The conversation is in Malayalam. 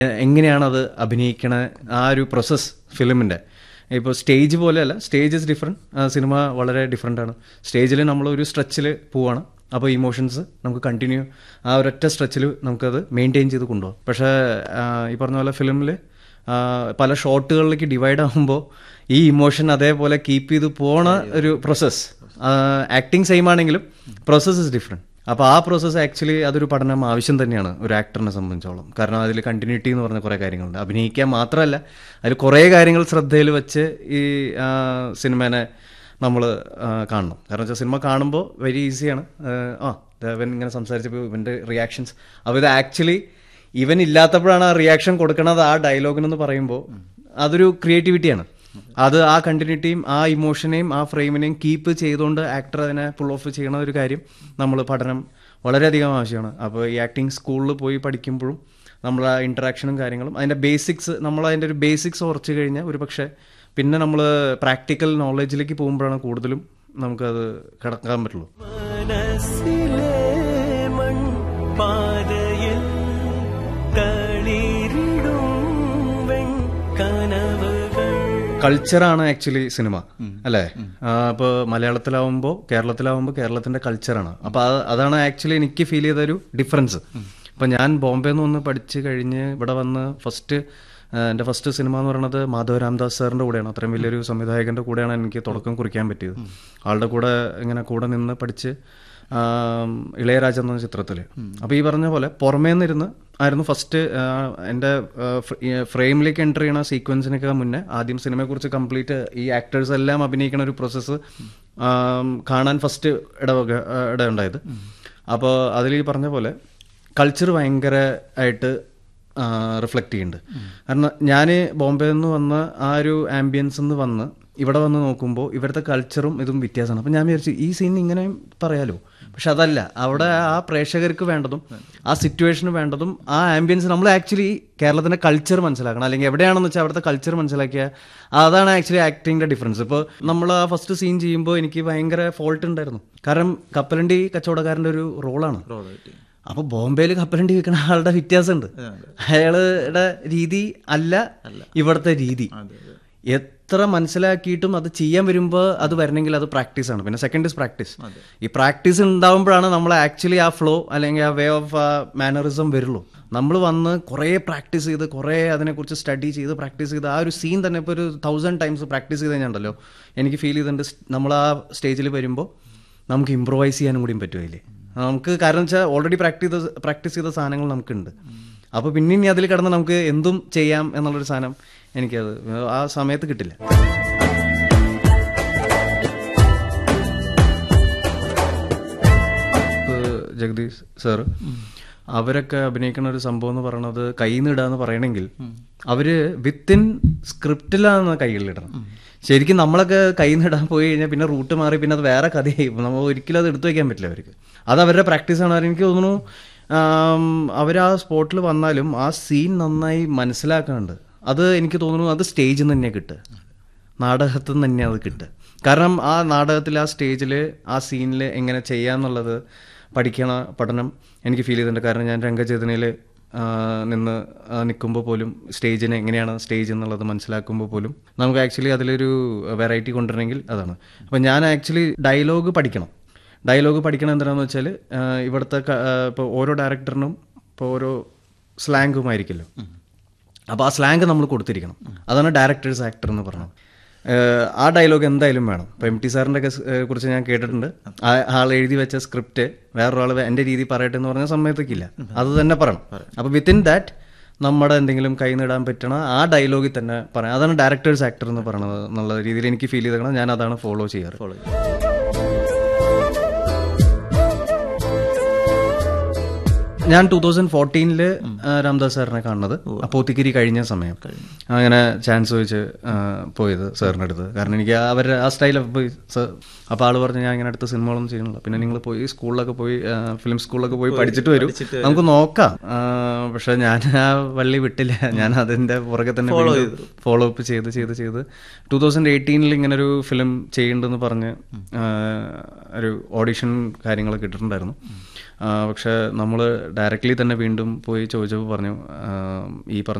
എ- എങ്ങനെയാണ് അത് അഭിനയിക്കണ ആ ഒരു പ്രോസസ്സ് ഫിലിമിൻ്റെ ഇപ്പോൾ സ്റ്റേജ് പോലെയല്ല സ്റ്റേജ് ഇസ് ഡിഫറെൻറ്റ് സിനിമ വളരെ ഡിഫറെൻ്റ് ആണ് സ്റ്റേജിൽ നമ്മൾ ഒരു സ്ട്രെച്ചിൽ പോവാണ് അപ്പോൾ ഇമോഷൻസ് നമുക്ക് കണ്ടിന്യൂ ആ ഒരൊറ്റ സ്ട്രെച്ചിൽ നമുക്കത് മെയിൻറ്റെയിൻ ചെയ്ത് കൊണ്ടുപോകാം പക്ഷേ ആ, ഈ പറഞ്ഞ പോലെ ഫിലിമിൽ പല ഷോട്ടുകളിലേക്ക് ഡിവൈഡ് ആകുമ്പോൾ ഈ ഇമോഷൻ അതേപോലെ കീപ്പ് ചെയ്ത് പോണ ഒരു പ്രോസസ്സ് ആക്ടിങ് സെയിം ആണെങ്കിലും പ്രോസസ്സ് ഇസ് ഡിഫറെൻറ്റ് അപ്പോൾ ആ പ്രോസസ്സ് ആക്ച്വലി അതൊരു പഠനം ആവശ്യം തന്നെയാണ് ഒരു ആക്ടറിനെ സംബന്ധിച്ചോളം കാരണം അതിൽ കണ്ടിന്യൂറ്റി എന്ന് പറഞ്ഞ കുറേ കാര്യങ്ങളുണ്ട് അഭിനയിക്കാൻ മാത്രമല്ല അതിൽ കുറേ കാര്യങ്ങൾ ശ്രദ്ധയിൽ വെച്ച് ഈ ആ, സിനിമേനെ നമ്മൾ കാണണം കാരണം വെച്ചാൽ സിനിമ കാണുമ്പോൾ വെരി ഈസിയാണ് ആ ദേ ഇവൻ ഇങ്ങനെ സംസാരിച്ചപ്പോൾ ഇവൻ്റെ റിയാക്ഷൻസ് അപ്പോൾ ഇത് ആക്ച്വലി ഇവൻ ഇല്ലാത്തപ്പോഴാണ് ആ റിയാക്ഷൻ കൊടുക്കണത് ആ ഡയലോഗിനെന്ന് പറയുമ്പോൾ അതൊരു ക്രിയേറ്റിവിറ്റിയാണ് അത് ആ കണ്ടിന്യൂറ്റിയും ആ ഇമോഷനെയും ആ ഫ്രെയിമിനെയും കീപ്പ് ചെയ്തുകൊണ്ട് ആക്ടർ അതിനെ പുൾ ഓഫ് ചെയ്യണ ഒരു കാര്യം നമ്മൾ പഠനം വളരെയധികം ആവശ്യമാണ് അപ്പോൾ ഈ ആക്ടിങ് സ്കൂളിൽ പോയി പഠിക്കുമ്പോഴും നമ്മൾ ആ ഇൻട്രാക്ഷനും കാര്യങ്ങളും അതിൻ്റെ ബേസിക്സ് നമ്മൾ അതിൻ്റെ ഒരു ബേസിക്സ് ഉറച്ചു കഴിഞ്ഞാൽ ഒരു പക്ഷേ പിന്നെ നമ്മൾ പ്രാക്ടിക്കൽ നോളജിലേക്ക് പോകുമ്പോഴാണ് കൂടുതലും നമുക്കത് കിടക്കാൻ പറ്റുള്ളൂ മനസ്സിലെ മൺപാതയിൽ തളിരിടും വെൺകനവുകൾ കൾച്ചറാണ് ആക്ച്വലി സിനിമ അല്ലേ അപ്പോൾ മലയാളത്തിലാവുമ്പോൾ കേരളത്തിലാവുമ്പോൾ കേരളത്തിന്റെ കൾച്ചറാണ് അപ്പോൾ അത് അതാണ് ആക്ച്വലി എനിക്ക് ഫീൽ ചെയ്ത ഒരു ഡിഫറൻസ് അപ്പോൾ ഞാൻ ബോംബെയിൽ നിന്ന് വന്ന് പഠിച്ച് കഴിഞ്ഞ് ഇവിടെ വന്ന് ഫസ്റ്റ് എൻ്റെ ഫസ്റ്റ് സിനിമ എന്ന് പറയുന്നത് മാധവ് രാംദാസ് സാറിൻ്റെ കൂടെയാണ് അത്രയും വലിയൊരു സംവിധായകൻ്റെ കൂടെയാണ് എനിക്ക് തുടക്കം കുറിക്കാൻ പറ്റിയത് ആളുടെ കൂടെ ഇങ്ങനെ കൂടെ നിന്ന് പഠിച്ച് ആം, ഇളയരാജ എന്ന ചിത്രത്തിൽ അപ്പോൾ ഈ പറഞ്ഞ പോലെ പുറമേ നിന്നിരുന്ന് ആയിരുന്നു ഫസ്റ്റ് എൻ്റെ ഫ്രെയിമിലേക്ക് എൻ്റർ ചെയ്യണ സീക്വൻസിനൊക്കെ മുന്നേ ആദ്യം സിനിമയെക്കുറിച്ച് കംപ്ലീറ്റ് ഈ ആക്ടേഴ്സ് എല്ലാം അഭിനയിക്കുന്ന ഒരു പ്രോസസ്സ് കാണാൻ ഫസ്റ്റ് ഇടവക ഇടയുണ്ടായത് അപ്പോൾ അതിൽ ഈ പറഞ്ഞ പോലെ കൾച്ചർ ഭയങ്കര ആയിട്ട് റിഫ്ലക്റ്റ് ചെയ്യുന്നുണ്ട് കാരണം ഞാൻ ബോംബെയിൽ നിന്ന് വന്ന് ആ ഒരു ആംബിയൻസ് നിന്ന് വന്ന് ഇവിടെ വന്ന് നോക്കുമ്പോൾ ഇവിടുത്തെ കൾച്ചറും ഇതും വ്യത്യാസമാണ് അപ്പം ഞാൻ വിചാരിച്ചു ഈ സീൻ ഇങ്ങനെയും പറയാലോ പക്ഷെ അതല്ല അവിടെ ആ പ്രേക്ഷകർക്ക് വേണ്ടതും ആ സിറ്റുവേഷന് വേണ്ടതും ആ ആംബിയൻസ് നമ്മൾ ആക്ച്വലി കേരളത്തിൻ്റെ കൾച്ചർ മനസ്സിലാക്കണം അല്ലെങ്കിൽ എവിടെയാണെന്ന് വെച്ചാൽ അവിടുത്തെ കൾച്ചർ മനസ്സിലാക്കിയ അതാണ് ആക്ച്വലി ആക്ടിങ്ങിൻ്റെ ഡിഫറൻസ് ഇപ്പോൾ നമ്മൾ ആ ഫസ്റ്റ് സീൻ ചെയ്യുമ്പോൾ എനിക്ക് ഭയങ്കര ഫോൾട്ട് ഉണ്ടായിരുന്നു കാരണം കപ്പലണ്ടി കച്ചവടക്കാരൻ്റെ ഒരു റോളാണ് അപ്പൊ ബോംബെയിൽ കപ്പലണ്ടി വിൽക്കുന്ന ആളുടെ വ്യത്യാസമുണ്ട് അയാളുടെ രീതി അല്ല ഇവിടുത്തെ രീതി എത്ര മനസ്സിലാക്കിയിട്ടും അത് ചെയ്യാൻ വരുമ്പോൾ അത് വരണമെങ്കിൽ അത് പ്രാക്ടീസ് ആണ് പിന്നെ സെക്കൻഡ് ഇസ് പ്രാക്ടീസ് ഈ പ്രാക്ടീസ് ഉണ്ടാവുമ്പോഴാണ് നമ്മൾ ആക്ച്വലി ആ ഫ്ലോ അല്ലെങ്കിൽ ആ വേ ഓഫ് ആ മാനറിസം വരുള്ളൂ നമ്മൾ വന്ന് കുറേ പ്രാക്ടീസ് ചെയ്ത് കുറേ അതിനെക്കുറിച്ച് സ്റ്റഡി ചെയ്ത് പ്രാക്ടീസ് ചെയ്ത് ആ ഒരു സീൻ തന്നെ ഇപ്പോൾ ഒരു തൗസൻഡ് ടൈംസ് പ്രാക്ടീസ് ചെയ്ത് കഴിഞ്ഞാണ്ടല്ലോ എനിക്ക് ഫീൽ ചെയ്തിട്ടുണ്ട് നമ്മൾ ആ സ്റ്റേജിൽ വരുമ്പോൾ നമുക്ക് ഇമ്പ്രൂവൈസ് ചെയ്യാനും കൂടിയും പറ്റുമില്ലേ നമുക്ക് കാരണം വെച്ചാൽ ഓൾറെഡി പ്രാക്ടീസ് ചെയ്ത പ്രാക്ടീസ് ചെയ്ത സാധനങ്ങൾ നമുക്കുണ്ട് അപ്പോൾ പിന്നെ ഇനി അതിൽ കിടന്ന് നമുക്ക് എന്തും ചെയ്യാം എന്നുള്ളൊരു സാധനം എനിക്കത് ആ സമയത്ത് കിട്ടില്ല ഇപ്പൊ ജഗദീഷ് സാറ് അവരൊക്കെ അഭിനയിക്കുന്ന ഒരു സംഭവം എന്ന് പറയുന്നത് കൈ നിടാന്ന് പറയണമെങ്കിൽ അവര് വിത്തിൻ സ്ക്രിപ്റ്റിലാണ് കൈകളിലിടണം ശരിക്കും നമ്മളൊക്കെ കൈ നിടാൻ പോയി കഴിഞ്ഞാൽ പിന്നെ റൂട്ട് മാറി പിന്നെ അത് വേറെ കഥയായി പോകും. നമ്മൾ ഒരിക്കലും അത് എടുത്തു വയ്ക്കാൻ പറ്റില്ല അവർക്ക് അത് അവരുടെ പ്രാക്ടീസാണ് എനിക്ക് തോന്നുന്നു അവർ ആ സ്പോട്ടിൽ വന്നാലും ആ സീൻ നന്നായി മനസ്സിലാക്കുന്നുണ്ട് അത് എനിക്ക് തോന്നുന്നു അത് സ്റ്റേജിൽ നിന്ന് തന്നെ കിട്ടുക നാടകത്തിൽ നിന്ന് തന്നെ അത് കിട്ടുക കാരണം ആ നാടകത്തിൽ ആ സ്റ്റേജിൽ ആ സീനിൽ എങ്ങനെ ചെയ്യാന്നുള്ളത് പഠിക്കണ പഠനം എനിക്ക് ഫീൽ ചെയ്തിട്ടുണ്ട് കാരണം ഞാൻ രംഗചേതനയിൽ നിന്ന് നിൽക്കുമ്പോൾ പോലും സ്റ്റേജിന് എങ്ങനെയാണ് സ്റ്റേജ് എന്നുള്ളത് മനസ്സിലാക്കുമ്പോൾ പോലും നമുക്ക് ആക്ച്വലി അതിലൊരു വെറൈറ്റി കൊണ്ടുവരണമെങ്കിൽ അതാണ് അപ്പം ഞാൻ ആക്ച്വലി ഡയലോഗ് പഠിക്കണം ഡയലോഗ് പഠിക്കണം എന്താണെന്ന് വെച്ചാൽ ഇവിടുത്തെ ഇപ്പോൾ ഓരോ ഡയറക്ടറിനും ഇപ്പോൾ ഓരോ സ്ലാങ്ങും ആയിരിക്കുമല്ലോ അപ്പോൾ ആ സ്ലാങ് നമ്മൾ കൊടുത്തിരിക്കണം അതാണ് ഡയറക്ടേഴ്സ് ആക്ടർ എന്ന് പറഞ്ഞത് ഏഹ് ആ ഡയലോഗ് എന്തായാലും വേണം ഇപ്പോൾ എം ടി സാറിൻ്റെ ഒക്കെ സ്- ഏഹ് കുറിച്ച് ഞാൻ കേട്ടിട്ടുണ്ട് ആ ആൾ എഴുതി വെച്ച സ്ക്രിപ്റ്റ് വേറൊരാൾ എൻ്റെ രീതി പറയട്ടെ എന്ന് പറഞ്ഞ സമയത്തേക്കില്ല അത് തന്നെ പറയണം അപ്പോൾ വിത്തിൻ ദാറ്റ് നമ്മുടെ എന്തെങ്കിലും കൈ നേടാൻ പറ്റണ ആ ഡയലോഗിൽ തന്നെ പറയാം അതാണ് ഡയറക്ടേഴ്സ് ആക്ടർ എന്ന് പറയുന്നത് എന്നുള്ള രീതിയിൽ എനിക്ക് ഫീൽ ചെയ്തേക്കണം ഞാൻ അതാണ് ഫോളോ ചെയ്യാറ് ഫോളോ ഞാൻ ടൂ തൗസൻഡ് ഫോർട്ടീനില് രാംദാസ് സാറിനെ കാണുന്നത് അപ്പോത്തിക്കിരി കഴിഞ്ഞ സമയം അങ്ങനെ ചാൻസ് വെച്ച് പോയത് സാറിൻ്റെ അടുത്ത് കാരണം എനിക്ക് അവരുടെ ആ സ്റ്റൈലൊക്കെ പോയി സർ അപ്പോൾ ആള് പറഞ്ഞു ഞാൻ ഇങ്ങനെ അടുത്ത സിനിമകളൊന്നും ചെയ്യണില്ല പിന്നെ നിങ്ങൾ പോയി സ്കൂളിലൊക്കെ പോയി ഫിലിം സ്കൂളിലൊക്കെ പോയി പഠിച്ചിട്ട് വരും നമുക്ക് നോക്കാം ആ, പക്ഷെ ഞാൻ ആ വള്ളി വിട്ടില്ല ഞാൻ അതിന്റെ പുറകെ തന്നെ ഫോളോ അപ്പ് ചെയ്ത് ചെയ്ത് ചെയ്ത് ടൂ തൗസൻഡ് എയ്റ്റീനിൽ ഇങ്ങനെ ഒരു ഫിലിം ചെയ്യുന്നുണ്ടെന്ന് പറഞ്ഞ് ആ, ഒരു ഓഡിഷൻ കാര്യങ്ങളൊക്കെ ഇട്ടിട്ടുണ്ടായിരുന്നു പക്ഷെ നമ്മൾ ഡയറക്റ്റ്ലി തന്നെ വീണ്ടും പോയി ചോദിച്ചപ്പോൾ പറഞ്ഞു ആ, ഈ പറഞ്ഞ